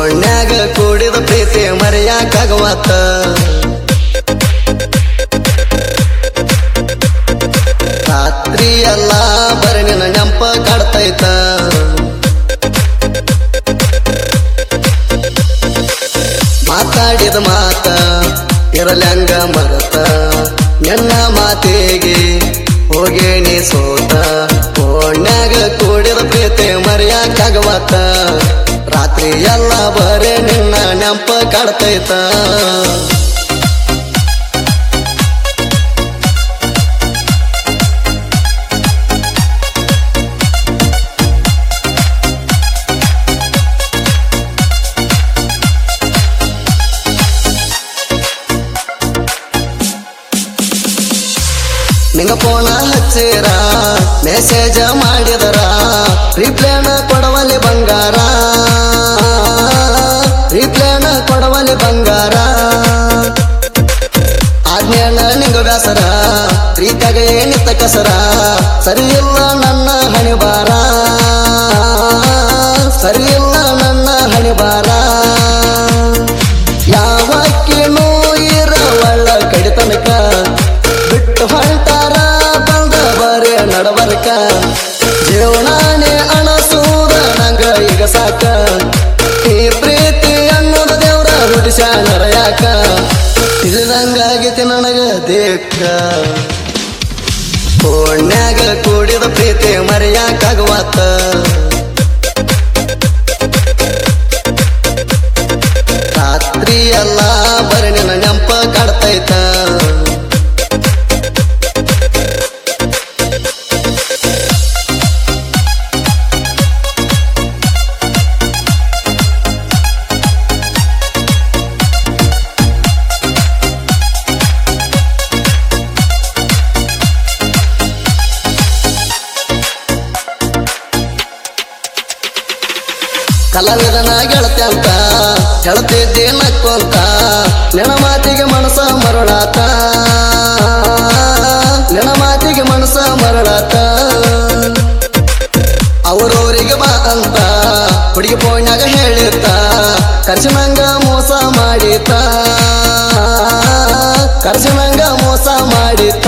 ಓಣ್ಯಾಗ ಕೂಡಿದ ಪ್ರೀತಿ ಮರೆಯಾಕಾಗವತ್ತ ರಾತ್ರಿ ಎಲ್ಲ ಬರೀ ನಿನ್ನ ನೆಂಪ ಕಾಡ್ತೈತ ಮಾತಾಡಿದ ಮಾತ ಇರಲಂಗ ಮರತ ನನ್ನ ಮಾತಿಗೆ ಹೋಗೇನಿ ಸೋತ ಓಣ್ಯಾಗ ಕೂಡಿದ ಪ್ರೀತಿ ಮರೆಯಾಕಾಗವತ್ತ ರಾತ್ರಿ ಎಲ್ಲ ಬರೇ ನಿನ್ನ ನೆಂಪ ಕಾಡ್ತೈತ ನಿಂಗ ಫೋನ ಹಚ್ಚಿರ ಮೆಸೇಜ ಮಾಡಿದರ ರಿಪ್ಲೇನ ಕೊಡವಲ್ಲಿ ಬಂಗಾರ ರಿಪ್ಲೇನ ಕೊಡವಲ್ಲಿ ಬಂಗಾರ ಆಜ್ಞಾನ ನಿಂಗ ಬ್ಯಾಸರ ಪ್ರೀತಿಯಾಗ ಏನಿತ್ತ ಕಸರ ಸರಿ ಇಲ್ಲ ನನ್ನ ಹಣಿಬಾರ ಸರಿ ಇಲ್ಲ ನನ್ನ ಹಣಿಬಾರ ಯಾವಕ್ಕಿನೂ ಇರವಳ್ಳ ಕಡಿತನಕ ಬಿಟ್ಟು ಹೊಂಟಾರ ಬಂದ ಬರೇ ನಡಬರ್ಕ ಜೀವನಾನೇ ಅಣಸೂದ ನಂಗ ಈಗ ಸಾಕ ಈ ಪ್ರೀತಿ ಅನ್ನೋದ ದೇವ್ರ ಹುಟ್ಟಿಸ್ಯಾನರ ಯಾಕ ತಿಳಿದಂಗಾಗೈತಿ ನನಗ ದೇಕ್ಕ ಪುಣ್ಯಾಗ ಕೂಡಿದ ಪ್ರೀತಿ ಮರೆಯಾಕಾಗವತ್ತ ರಾತ್ರಿ ಎಲ್ಲ ಬರೀ ನಿನ್ನ ನೆಂಪ ಕಾಡ್ತೈತ ಕಲಾವಿದನ ಗೆಳತಿ ಅಂತ ಹೇಳ್ತಿದ್ದೆ ನಕ್ಕೊಂತ ನೆನ ಮಾತಿಗೆ ಮನಸ ಮರಳಾತ ನೆನ ಮಾತಿಗೆ ಮನಸ ಮರಳಾತ ಅವರವರಿಗೆ ಬಾ ಅಂತ ಹುಡುಗಿ ಫೋನ್ಯಾಗ ಹೇಳಿರ್ತ ಕರ್ಸನಂಗ ಮೋಸ ಮಾಡಿತ ಕರ್ಸನಂಗ ಮೋಸ ಮಾಡಿತ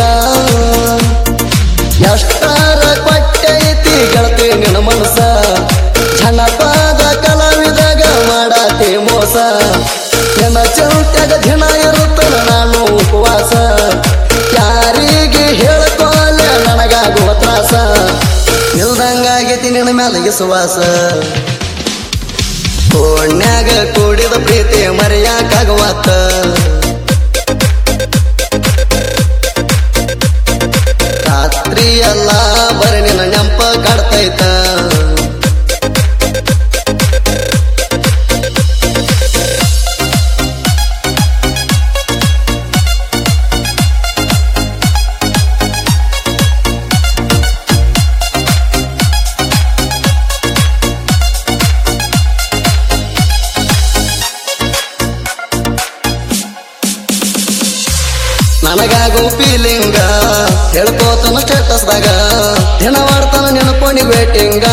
ಎಷ್ಟಾರ ಕೊಟ್ಟೈತಿ ಗೆಳತಿ ನಿನ್ನ ಮನಸ ಜನಪದ ಕಲಾವಿದಾಗ ಮಾಡಾತಿ ಮೋಸ ನಿನ್ನ ಚೌಟ್ಯಾಗ ದಿನ ಇರುತ್ತನ ನಾನು ಉಪವಾಸ ಯಾರಿಗೆ ಹೇಳ್ಕೋಲೆ ನನಗಾಗುವ ತ್ರಾಸ ನಿಲ್ದಂಗಾಗೈತಿ ನಿನ್ನ ಮ್ಯಾಲ ವಿಶ್ವಾಸ ಕೋಣ್ಯಾಗ ಕೂಡಿದ ಪ್ರೀತಿ ಮರೆಯಾಕಾಗವತ್ತ ರಾತ್ರಿ ಎಲ್ಲ ಬರೀ ನಿನ್ನ ನೆಂಪ ಕಾಡ್ತೈತ ನನಗಾಗೋ ಫೀಲಿಂಗ ಹೇಳ್ಕೋತನ ಸ್ಟೇಟಸ್ದಾಗ ದಿನ ಮಾಡ್ತಾನ ನೆನಪಣಿ ವೇಟಿಂಗ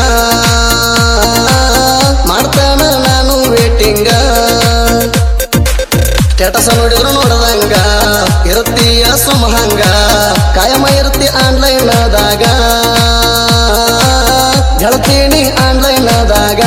ಮಾಡ್ತಾನ ನಾನು ವೇಟಿಂಗ ಸ್ಟೇಟಸ್ ನೋಡಿದ್ರು ನೋಡದಂಗ ಇರುತ್ತೀಯ ಸುಮಹಂಗ ಕಾಯಮ ಇರುತ್ತಿ ಆನ್ಲೈನ್ ದಾಗ ಹೇಳ್ತೀನಿ ಆನ್ಲೈನ್ ದಾಗ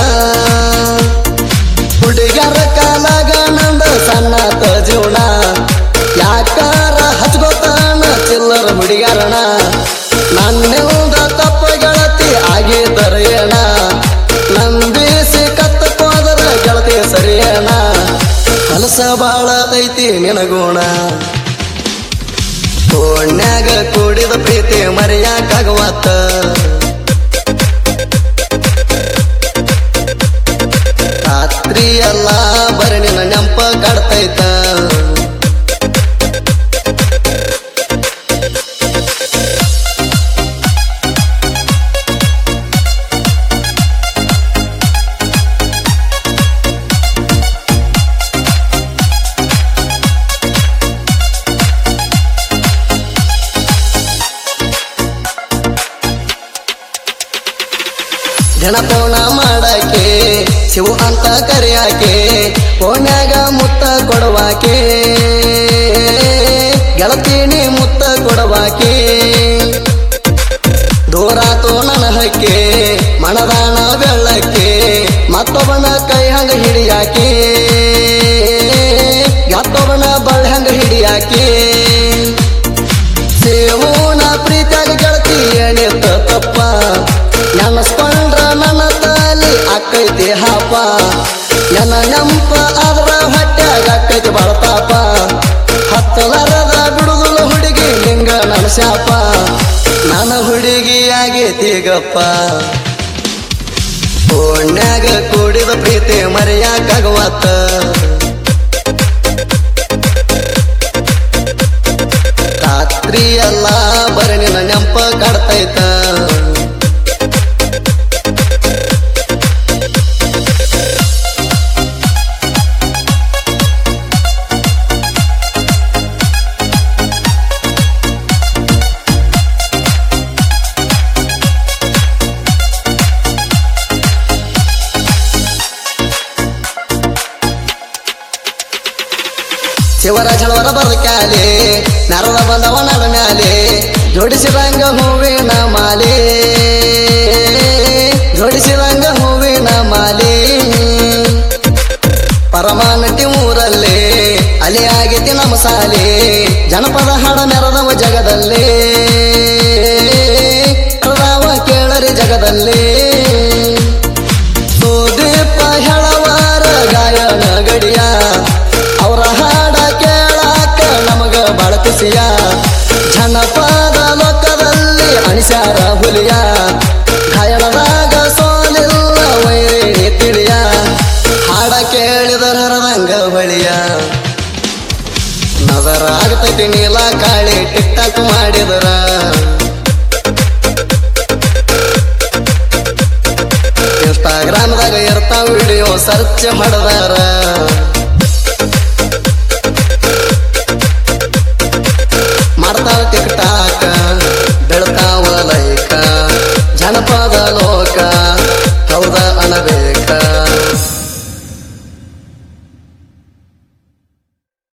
ಹುಡುಗರ ಕಾಲಾಗ ನಂದ ಸಣ್ಣತ ಜೀವನ ಯಾಕಾರ ಹಚ್ಕೋತಾನ ಚಿಲ್ಲರ ಹುಡುಗರಣ ನನ್ನಿಂದ ತಪ್ಪ ಗೆಳತಿ ಆಗಿದ್ದರ ಏನ ನಂಬಿಸಿ ಕತ್ತಕೋದರ ಗೆಳತಿ ಸರಿಯೇನ ಕಲಸ ಬಾಳ ಐತಿ ನಿನಗೋಣ ಕೋಣ್ಯಾಗ ಕೂಡಿದ ಪ್ರೀತಿ ಮರೆಯಾಕಾಗವತ್ತ ರಾತ್ರಿ ಎಲ್ಲ ಬರೀ ನಿನ್ನ ನೆಂಪ ಕಾಡ್ತೈತ ಜನಪೋಣ ಮಾಡಕ್ಕೆ ಶಿವು ಅಂತ ಕರೆಯಾಕೆ ಓಣ್ಯಾಗ ಮುತ್ತ ಕೊಡುವಾಕೆ ಗೆಳತೀನಿ ಮುತ್ತ ಕೊಡುವಾಕೆ ದೂರಾತು ನನ್ನ ಹಕ್ಕೆ ಮಣದಾನ ಬೆಳ್ಳಕ್ಕೆ ಮತ್ತೊಬ್ಬನ ಕೈ ಹಂಗ ಹಿಡಿಯಾಕೆ ಮತ್ತೊಬ್ಬನ ಬಳ್ಳಿ ಹಂಗ ಹಿಡಿಯಾಕೆ ಸೇವೂನ ಪ್ರೀತಿಯಾಗ ಗೆಳತಿ ಎಣಿತ ತಪ್ಪ ನೆನಸ್ಕೊಂಡ್ರ ನನ್ನ ತಾಲಿ ಆಕೈತಿ ಹಾಪ ನನ್ನ ನೆಂಪ ಆದ್ರ ಹೊಟ್ಯಾಗ ಆಕೈತಿ ಬಳತಾಪ ಹತ್ತಲರದ ಬಿಡುದುಲ ಹುಡುಗಿ ನಿಂಗ ನನ್ನ ಶಾಪ ನನ್ನ ಹುಡುಗಿ ಆಗೈತಿ ಗಪ್ಪ ಓಣ್ಯಾಗ ಕೂಡಿದ ಪ್ರೀತಿ ಮರೆಯಾಕಾಗವತ್ತ ರಾತ್ರಿ ಎಲ್ಲ ಬರೀ ನಿನ್ನ ನೆಂಪ ಕಾಡ್ತೈತ ಶಿವರಾಜನವರ ಬದುಕಾಲೆ ನರದ ಬಂದವ ನಡ ಮ್ಯಾಲೆ ಜೋಡಿಸಿದಂಗ ಹೂವಿನ ಮಾಲೆ ಜೋಡಿಸಿದಂಗ ಹೂವಿನ ಮಾಲೆ ಪರಮಾನಟಿ ಊರಲ್ಲೇ ಅಲೆ ಆಗೈತಿ ನಮ್ಮ ಸಾಲೆ ಜನಪದ ಹಾಡ ಮೆರದವ ಜಗದಲ್ಲೇ ಮೆರದವ ಕೇಳರಿ ಜಗದಲ್ಲೇ ಸುದೀಪ ಹೇಳವಾರ ಗಾಯನ ಗಡಿಯ ಅವರ ಹಾಡ ಕೇಳಾಕ ನಮಗ ಬಾಳ ಖುಷಿಯ ಜನಪದ ಲೋಕದಲ್ಲಿ ಅಣಿಸ್ಯಾರ ಹುಲಿಯ ಗಾಯನದಾಗ ಸೋಲಿಲ್ಲ ವೈರಿ ತಿಳಿಯ ಹಾಡ ಕೇಳಿದರ ಹರದಂಗ ಬಳಿಯ ನಜರ ಆಗ್ತೈತಿ ನೀಲ ಕಾಳಿ ಟಿಕ್ ಟಾಕ್ ಮಾಡಿದರ ಇನ್ಸ್ಟಾಗ್ರಾಮ್ದಾಗ ಇರ್ತಾವ ವಿಡಿಯೋ ಸರ್ಚ್ ಮಾಡದಾರ